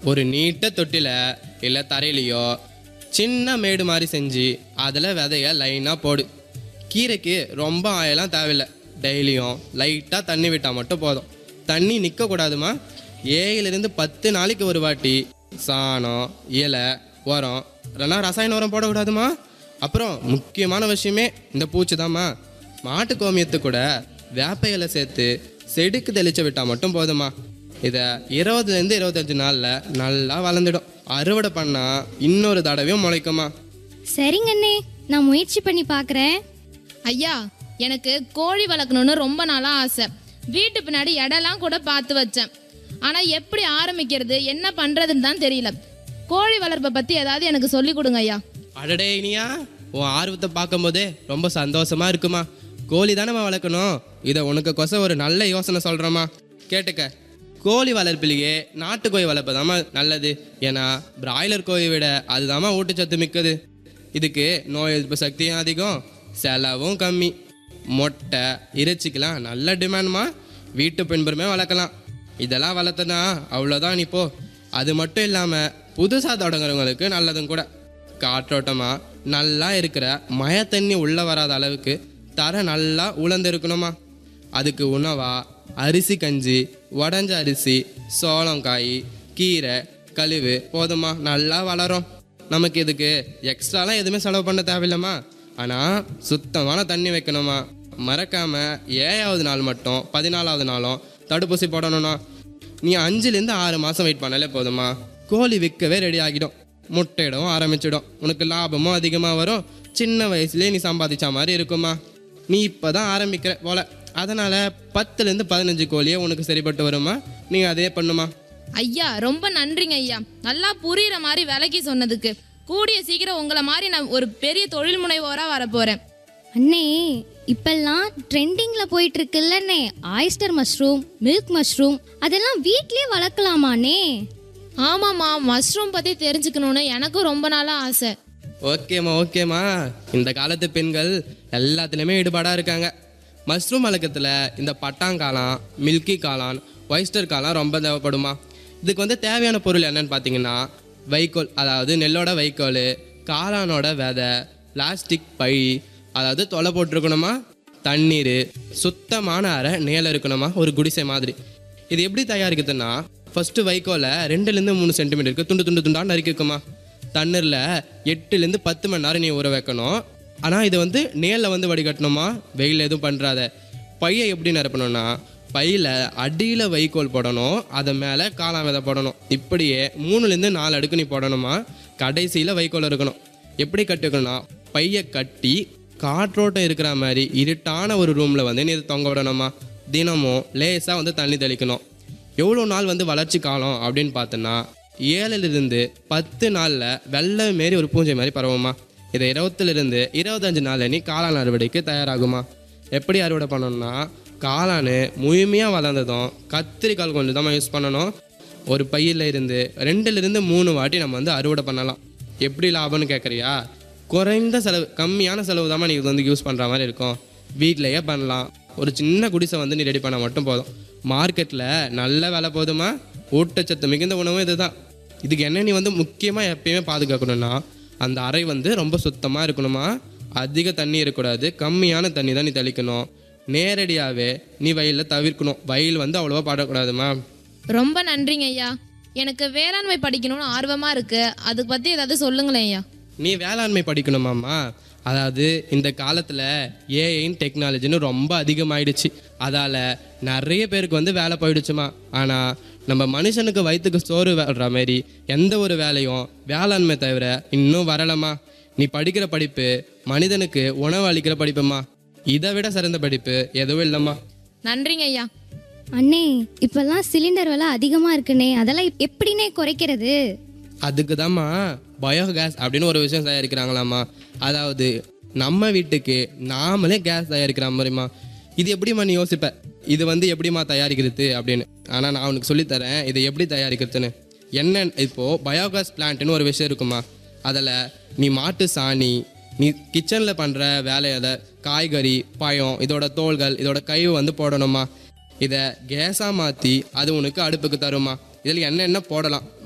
ஒரு நீட்ட தொட்டில இல்லை தரையிலையோ சின்ன மேடு மாதிரி செஞ்சு அதில் விதைய லைனாக போடு கீரைக்கு ரொம்ப ஆயெல்லாம் தேவையில்லை டெய்லியும் லைட்டாக தண்ணி விட்டால் மட்டும் போதும் தண்ணி நிற்கக்கூடாதுமா ஏழிலிருந்து பத்து நாளைக்கு ஒரு வாட்டி சாணம் இலை உரம் இல்லைன்னா ரசாயன உரம் போடக்கூடாதுமா அப்புறம் முக்கியமான விஷயமே இந்த பூச்சி தாம்மா மாட்டு கோமியத்து கூட வேப்ப இலை சேர்த்து செடிக்கு தெளிச்சு விட்டால் மட்டும் போதுமா இதை இருபதுலேருந்து இருபத்தஞ்சு நாளில் நல்லா வளர்ந்துடும் அறுவடை பண்ணால் இன்னொரு தடவையும் முளைக்குமா சரிங்க அண்ணே நான் முயற்சி பண்ணி பார்க்குறேன் ஐயா எனக்கு கோழி வளர்க்கணும்னு ரொம்ப நாளா ஆசை வீட்டு பின்னாடி இடம்லாம் கூட பார்த்து வச்சேன் ஆனா எப்படி ஆரம்பிக்கிறது என்ன பண்றதுன்னு தான் தெரியல கோழி வளர்ப்பை பத்தி ஏதாவது எனக்கு சொல்லி கொடுங்க ஐயா அடடே இனியா உன் ஆர்வத்தை பார்க்கும்போதே ரொம்ப சந்தோஷமா இருக்குமா கோழி தானேம்மா வளர்க்கணும் இதை உனக்கு கொச ஒரு நல்ல யோசனை சொல்கிறேம்மா கேட்டுக்க கோழி வளர்ப்பிலேயே நாட்டுக்கோழி வளர்ப்பு நல்லது ஏன்னா பிராய்லர் கோழி விட அதுதாம்மா ஊட்டச்சத்து மிக்கது இதுக்கு நோய் எதிர்ப்பு சக்தியும் அதிகம் செலவும் கம்மி மொட்டை இறைச்சிக்கெல்லாம் நல்ல டிமாண்ட்மா வீட்டு பின்புறமே வளர்க்கலாம் இதெல்லாம் வளர்த்தனா அவ்வளோதான் இப்போ அது மட்டும் இல்லாமல் புதுசாக தொடங்குறவங்களுக்கு நல்லதும் கூட காற்றோட்டமா நல்லா இருக்கிற மழை தண்ணி உள்ள வராத அளவுக்கு தர நல்லா உலர்ந்து இருக்கணுமா அதுக்கு உணவா அரிசி கஞ்சி உடஞ்ச அரிசி சோளங்காய் கீரை கழிவு போதுமா நல்லா வளரும் நமக்கு இதுக்கு எக்ஸ்ட்ராலாம் எதுவுமே செலவு பண்ண தேவையில்லம்மா ஆனால் சுத்தமான தண்ணி வைக்கணுமா மறக்காம ஏழாவது நாள் மட்டும் பதினாலாவது நாளும் தடுப்பூசி போடணும்னா நீ அஞ்சுலேருந்து ஆறு மாதம் வெயிட் பண்ணாலே போதுமா கோழி விற்கவே ரெடி ஆகிடும் முட்டையிடவும் ஆரம்பிச்சிடும் உனக்கு லாபமும் அதிகமாக வரும் சின்ன வயசுலேயே நீ சம்பாதிச்ச மாதிரி இருக்குமா நீ இப்போ தான் ஆரம்பிக்கிற போல அதனால் பத்துலேருந்து பதினஞ்சு கோழியே உனக்கு சரிப்பட்டு வருமா நீ அதே பண்ணுமா ஐயா ரொம்ப நன்றிங்க ஐயா நல்லா புரியுற மாதிரி விலைக்கு சொன்னதுக்கு கூடிய சீக்கிரம் உங்களை மாதிரி நான் ஒரு பெரிய தொழில் முனைவோரா வரப்போறேன் அண்ணே இப்பெல்லாம் ட்ரெண்டிங்ல போயிட்டு இருக்குல்ல அண்ணே ஆயிஸ்டர் மஷ்ரூம் மில்க் மஷ்ரூம் அதெல்லாம் வீட்லயே வளர்க்கலாமாண்ணே ஆமாம்மா மஷ்ரூம் பத்தி தெரிஞ்சுக்கணும்னு எனக்கும் ரொம்ப நாளா ஆசை ஓகேம்மா ஓகேம்மா இந்த காலத்து பெண்கள் எல்லாத்துலேயுமே ஈடுபாடாக இருக்காங்க மஷ்ரூம் வழக்கத்தில் இந்த பட்டாங்காளான் மில்கி காளான் ஒய்ஸ்டர் காளான் ரொம்ப தேவைப்படுமா இதுக்கு வந்து தேவையான பொருள் என்னன்னு பார்த்தீங்கன்னா வைக்கோல் அதாவது நெல்லோட வைக்கோல் காளானோட விதை பிளாஸ்டிக் பை அதாவது தொலை போட்டிருக்கணுமா தண்ணீர் சுத்தமான அறை நேல இருக்கணுமா ஒரு குடிசை மாதிரி இது எப்படி தயாரிக்குதுன்னா ஃபர்ஸ்ட் வைக்கோலை ரெண்டுலேருந்து மூணு சென்டிமீட்டருக்கு துண்டு துண்டு துண்டா நறுக்கிக்குமா தண்ணீரில் எட்டுலேருந்து பத்து மணி நேரம் நீ ஊற வைக்கணும் ஆனால் இது வந்து நேரில் வந்து வடிகட்டணுமா வெயில் எதுவும் பண்ணுறாத பையை எப்படி நிரப்பணும்னா பையில் அடியில் வைக்கோல் போடணும் அது மேலே காளான் விதை போடணும் இப்படியே மூணுலேருந்து நாலு அடுக்கு நீ போடணுமா கடைசியில் வைக்கோல் இருக்கணும் எப்படி கட்டுக்கணும்னா பையை கட்டி காற்றோட்டம் இருக்கிற மாதிரி இருட்டான ஒரு ரூமில் வந்து நீ இதை தொங்க விடணுமா தினமும் லேசாக வந்து தண்ணி தெளிக்கணும் எவ்வளோ நாள் வந்து வளர்ச்சி காலம் அப்படின்னு பார்த்தோன்னா ஏழுலேருந்து பத்து நாளில் வெள்ளை மாரி ஒரு பூஞ்சை மாதிரி பரவுமா இதை இருபத்துலேருந்து இருபத்தஞ்சு நாளில் நீ காளான் அறுவடைக்கு தயாராகுமா எப்படி அறுவடை பண்ணணும்னா காளான் முழுமையாக வளர்ந்ததும் கத்திரிக்கால் கொஞ்சம் தான் யூஸ் பண்ணணும் ஒரு பையில் இருந்து ரெண்டுலேருந்து மூணு வாட்டி நம்ம வந்து அறுவடை பண்ணலாம் எப்படி லாபம்னு கேட்குறியா குறைந்த செலவு கம்மியான செலவு தான் நீ இது வந்து யூஸ் பண்ணுற மாதிரி இருக்கும் வீட்டிலையே பண்ணலாம் ஒரு சின்ன குடிசை வந்து நீ ரெடி பண்ண மட்டும் போதும் மார்க்கெட்டில் நல்ல விலை போதுமா ஊட்டச்சத்து மிகுந்த உணவும் இதுதான் இதுக்கு என்ன நீ வந்து முக்கியமாக எப்பயுமே பாதுகாக்கணும்னா அந்த அறை வந்து ரொம்ப சுத்தமாக இருக்கணுமா அதிக தண்ணி இருக்கக்கூடாது கம்மியான தண்ணி தான் நீ தெளிக்கணும் நேரடியாகவே நீ வயலில் தவிர்க்கணும் வயல் வந்து அவ்வளோவா பாடக்கூடாதுமா ரொம்ப நன்றிங்க ஐயா எனக்கு வேளாண்மை படிக்கணும்னு ஆர்வமா இருக்கு அதுக்கு பத்தி ஏதாவது சொல்லுங்களேன் ஐயா நீ வேளாண்மை படிக்கணுமாம்மா அதாவது இந்த காலத்தில் ஏஐன் டெக்னாலஜின்னு ரொம்ப அதிகமாயிடுச்சு அதால் நிறைய பேருக்கு வந்து வேலை போயிடுச்சுமா ஆனால் நம்ம மனுஷனுக்கு வயிற்றுக்கு சோறு வர்ற மாதிரி எந்த ஒரு வேலையும் வேளாண்மை தவிர இன்னும் வரலம்மா நீ படிக்கிற படிப்பு மனிதனுக்கு உணவு அளிக்கிற படிப்புமா இதை விட சிறந்த படிப்பு எதுவும் இல்லைம்மா நன்றிங்க ஐயா அண்ணே இப்பெல்லாம் சிலிண்டர் விலை அதிகமா இருக்குண்ணே அதெல்லாம் எப்- எப்படிண்ணே குறைக்கிறது அதுக்கு தாம்மா பயோகேஸ் அப்படின்னு ஒரு விஷயம் தயாரிக்கிறாங்களாம்மா அதாவது நம்ம வீட்டுக்கு நாமளே கேஸ் தயாரிக்கிற மாதிரிம்மா இது எப்படிம்மா நீ யோசிப்ப இது வந்து எப்படிம்மா தயாரிக்கிறது அப்படின்னு ஆனால் நான் உனக்கு சொல்லித்தரேன் இது எப்படி தயாரிக்கிறதுன்னு என்ன இப்போது பயோகேஸ் பிளான்ட்னு ஒரு விஷயம் இருக்குமா அதில் நீ மாட்டு சாணி நீ கிச்சனில் பண்ணுற வேலையில காய்கறி பழம் இதோட தோள்கள் இதோட கழிவு வந்து போடணுமா இதை கேஸாக மாற்றி அது உனக்கு அடுப்புக்கு தருமா இதில் என்னென்ன போடலாம்